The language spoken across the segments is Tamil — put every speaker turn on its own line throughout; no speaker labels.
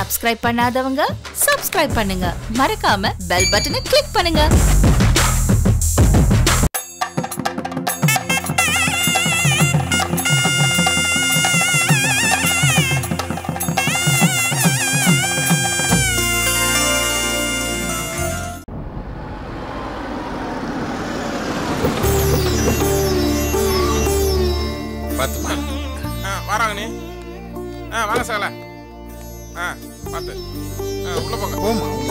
சப்ஸ்கிரைப் பண்ணாதவங்க சப்ஸ்கிரைப் பண்ணுங்க மறக்காம பெல் பட்டனை கிளிக் பண்ணுங்க
பார்த்துமா
ஆ வராங்க நீ ஆ வாங்க சகல ஆ பார்த்து ஆ உள்ள போங்க
போமா உள்ள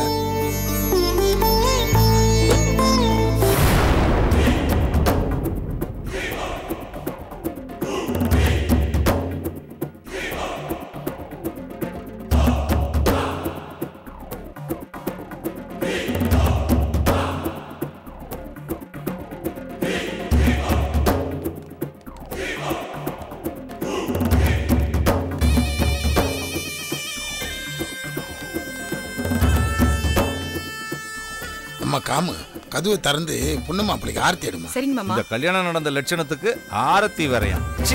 அம்மா காமு கதவை திறந்து பொண்ணு மாப்பிளைக்கு ஆர்த்தி எடுமா
சரிங்க மாமா
இந்த கல்யாணம் நடந்த லட்சணத்துக்கு ஆரத்தி வரையா சி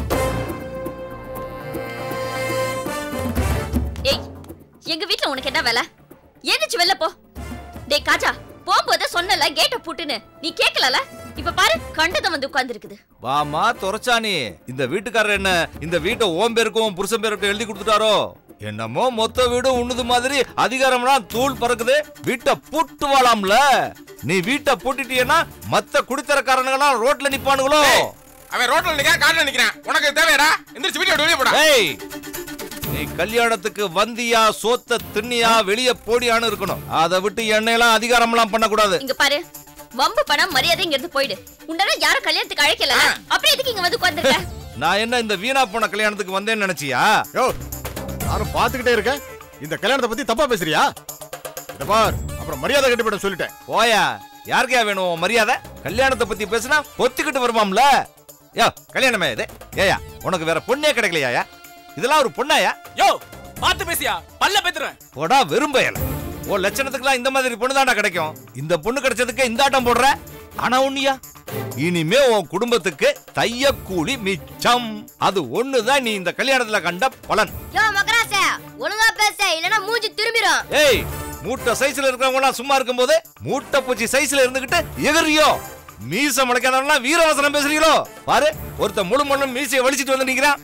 ஏய் எங்க வீட்ல உனக்கு என்ன வேலை எந்திரிச்சு வெளில போ டேய் காஜா போகும்போது சொன்னல கேட்ட பூட்டுன்னு நீ கேட்கலல இப்ப பாரு கண்டத வந்து உட்கார்ந்திருக்குது
வாமா துரைச்சானி இந்த வீட்டுக்காரர் என்ன இந்த வீட்டை ஓம் பேருக்கும் புருஷன் பேருக்கும் எழுதி கொடுத்துட்டாரோ என்னமோ மொத்த வீடும் உண்ணுது மாதிரி அதிகாரம்லாம் தூள் பறக்குது வீட்டை பூட்டு வாழாம்ல நீ வீட்டை பூட்டிட்டீன்னா மத்த குடித்தரக்காரனுங்களாம் ரோட்ல நிப்பானுங்களோ
ஏய், அவன் ரோட்ல நிக்கிறான் காட்டுல நிக்கிறான் உனக்கு தேவையாடா எந்திரிச்சு வீட்டை விட்டு வெளியே போடா
ஏய் நீ கல்யாணத்துக்கு வந்தியா சோத்த திண்ணியா வெளிய போடியான்னு இருக்கணும் அதை விட்டு எண்ணெயெல்லாம் அதிகாரம்லாம் பண்ணக்கூடாது
இங்க பாரு வம்பு பணம் மரியாதை இங்க இருந்து போயிடு உண்டான யாரும் கல்யாணத்துக்கு அழைக்கல அப்புறம் எதுக்கு இங்க வந்து உட்கார்ந்திருக்க
நான் என்ன இந்த வீணா போன கல்யாணத்துக்கு வந்தேன்னு நினைச்சியா
யோ நானும் பார்த்துக்கிட்டே இருக்கேன் இந்த கல்யாணத்தை பத்தி தப்பா பேசுறியா இத பார் அப்புறம் மரியாதை கட்டுப்பட சொல்லிட்டேன்
போயா யாருக்கையா வேணும் உன் மரியாதை கல்யாணத்தை பத்தி பேசினா ஒத்துக்கிட்டு வருமாம்ல யோ கல்யாணமே இது ஏயா உனக்கு வேற பொண்ணே கிடைக்கலையா இதெல்லாம் ஒரு பொண்ணாயா
யோ பாத்து பேசியா பல்ல பேத்துறேன்
போடா வெறும்பயல உன் லட்சணத்துக்குலாம் இந்த மாதிரி பொண்ணு தாண்டா கிடைக்கும் இந்த பொண்ணு கிடைச்சதுக்கு இந்த ஆட்டம் போடுற ஆனா உன்னியா இனிமே உன் குடும்பத்துக்கு தைய கூலி மிச்சம் அது ஒண்ணுதான் நீ இந்த கல்யாணத்துல கண்ட பலன்
யோ மகராச ஒழுங்கா பேச இல்லனா மூஞ்சி திரும்பிரும்
ஏய் மூட்டை சைஸ்ல இருக்கிறவங்க எல்லாம் சும்மா இருக்கும்போது மூட்டை பூச்சி சைஸ்ல இருந்துகிட்டு எகிறியோ மீச முளைக்காதவங்க வீரவசனம் பேசுறீங்களோ பாரு ஒருத்த முழு மண்ணும் மீசையை வலிச்சிட்டு வந்து நிக்கிறான்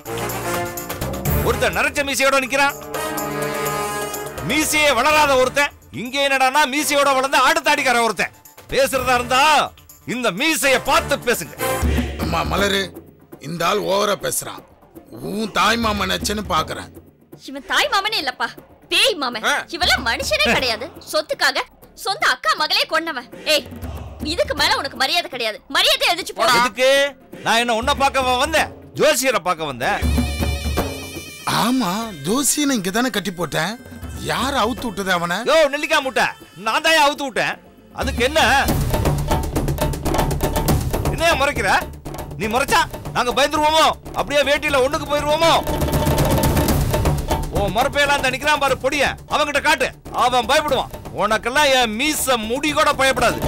ஒருத்த நரைச்ச மீசையோட நிக்கிறான் மீசையே வளராத ஒருத்தன் இங்க என்னடான்னா மீசையோட வளர்ந்த ஆடு தாடிக்கார ஒருத்தன் பேசுறதா இருந்தா இந்த மீசைய பார்த்து பேசுங்க
அம்மா மலரு இந்த ஆள் ஓவரா பேசுறான் உன் தாய் மாமா நச்சுன்னு பாக்குறேன்
இவன் தாய் மாமனே இல்லப்பா பேய் மாமன்
ஆ.
இவெல்லாம் மனுஷனே கிடையாது சொத்துக்காக சொந்த அக்கா மகளே கொன்னவன் ஏய் இதுக்கு மேல உனக்கு மரியாதை கிடையாது மரியாதை எதிர்த்து போடா
எதுக்கு நான் என்ன உன்னை பார்க்க வந்தேன் ஜோசியரை பார்க்க வந்தேன்
ஆமா ஜோசியனை இங்க தானே கட்டி போட்டேன் யார் அவுத்து விட்டது அவனை
யோ நெல்லிக்காய் முட்டை நான் தான் அவுத்து விட்டேன் அதுக்கு என்ன என்னையா முறைக்கிற நீ முறைச்சா நாங்க பயந்துருவோமோ அப்படியே வேட்டியில ஒண்ணுக்கு போயிருவோமோ ஓ மறுப்பையெல்லாம் இந்த நிக்கிறான் பாரு பொடிய அவன்கிட்ட காட்டு அவன் பயப்படுவான் உனக்கெல்லாம் என் மீச முடி கூட பயப்படாது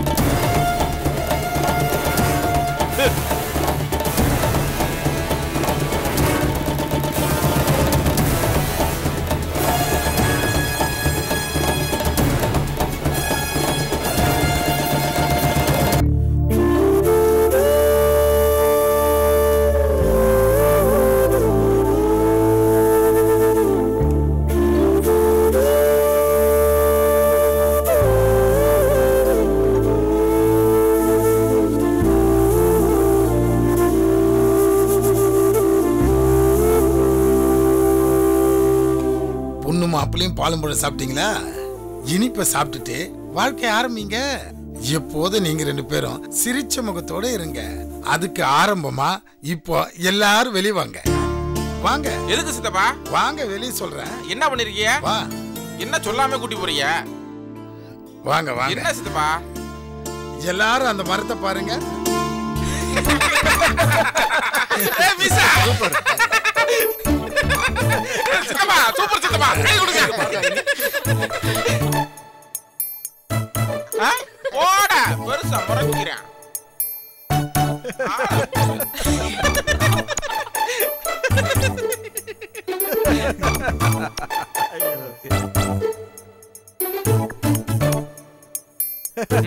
பொண்ணு மாப்பிளையும் பாலும் பழம் சாப்பிட்டீங்களா இனிப்ப சாப்பிட்டுட்டு வாழ்க்கை ஆரம்பிங்க எப்போதும் நீங்க ரெண்டு பேரும் சிரிச்ச முகத்தோட இருங்க அதுக்கு ஆரம்பமா இப்போ எல்லாரும் வெளிய வாங்க வாங்க
எதுக்கு சித்தப்பா
வாங்க வெளிய சொல்றேன்
என்ன பண்ணிருக்கீங்க
வா
என்ன சொல்லாம கூட்டி போறீங்க
வாங்க வாங்க
என்ன சித்தப்பா
எல்லாரும் அந்த மரத்தை பாருங்க
ஏய், மீசா. ஏய், சித்தப்பா சூப்பர் சித்தப்பா கை கொடுங்க ஆ? போடா பெருசா முறைக்கிறேன்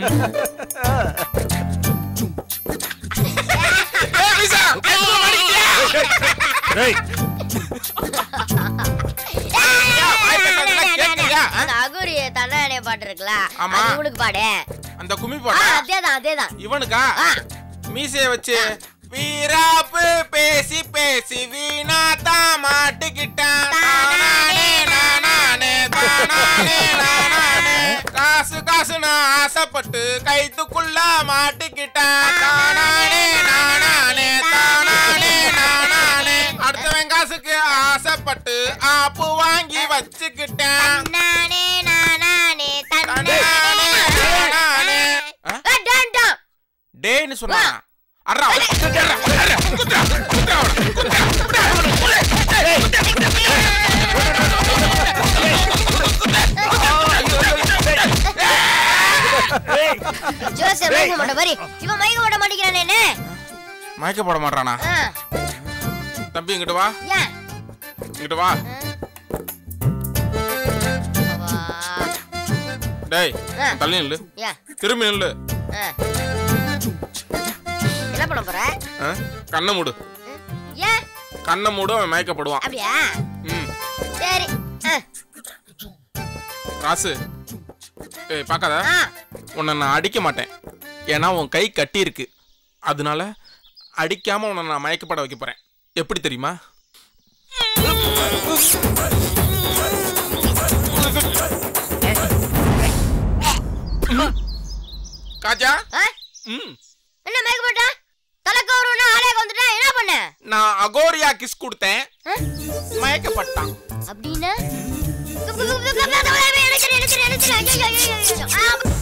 ஏய், மீசா, அதுக்குள்ள மாட்டிக்கிட்டியா?
டேய்
ஐயா, வாய் பேசாதீங்க, கேட்குறியா? ஆ?
அந்த அகூரி தன்னானே பாட்டு இருக்குல்ல
ஆமா.
அது உங்களுக்கு பாடு
அந்த கும்மி
ஆ,
போட்டா
அதேதான் அதேதான்
இவனுக்கா
ஆ.
மீசைய வச்சு வீராப்பு பேசி பேசி வீணாத்தா மாட்டிக்கிட்டான் தானானே, நானானே, தானானே, நானானே. காசு காசுன்னு ஆசைப்பட்டு கைத்துக்குள்ள மாட்டிக்கிட்டான் தானானே நானானே தானானே நானானே அடுத்தவன் காசுக்கு ஆசைப்பட்டு ஆப்பு வாங்கி வச்சுக்கிட்டேன்
நானே நானே
தன்னானே, நானானே. ஆ? டேன்னு சொன்னா அறா குத்துறா, குத்துறா, குத்துறா, குத்துறா அவனை, குத்துறா, குத்துறா அவனை, குத்து.
ஜோசப் மயக்க மாட்ட பாரு இவன் மயக்க மாட்ட மாட்டேங்கிறானே என்ன
மயக்க போட மாட்டானா
ஆ,
தம்பி இங்கிட்டு வா
ஏன்
இங்கிட்டு வா
அவா.
டேய்
ஆ.
தள்ளி நில்லு
ஏன்
திரும்பி நில்லு
ஆ. என்ன பண்ண போற
ஆ? கண்ணை மூடு
ஏன்
கண்ணை மூடு அவன் மயக்கப்படுவான்
அப்படியா
ம்
சரி ஆ,
ராசு ஏய் பார்க்காத
ஆ.
உன்னை நான் அடிக்க மாட்டேன் ஏன்னா உன் கை கட்டி இருக்கு அதனால அடிக்காம உன்னை நான் மயக்கப்பட வைக்க போறேன் எப்படி தெரியுமா காஜா
ஆ?
ம்
என்ன மயக்க மாட்டா தலைக்கவருன்னா ஆளே வந்துட்டா என்ன பண்ண
நான் அகோரியா கிஸ் கொடுத்தேன்
ஆ?
மயக்கப்பட்டான்
அப்படின்னா எனக்கு எனக்கு எனக்கு எனக்கு ஐயோ, ஐயோ, ஐயோ, ஐயோ. ஆ,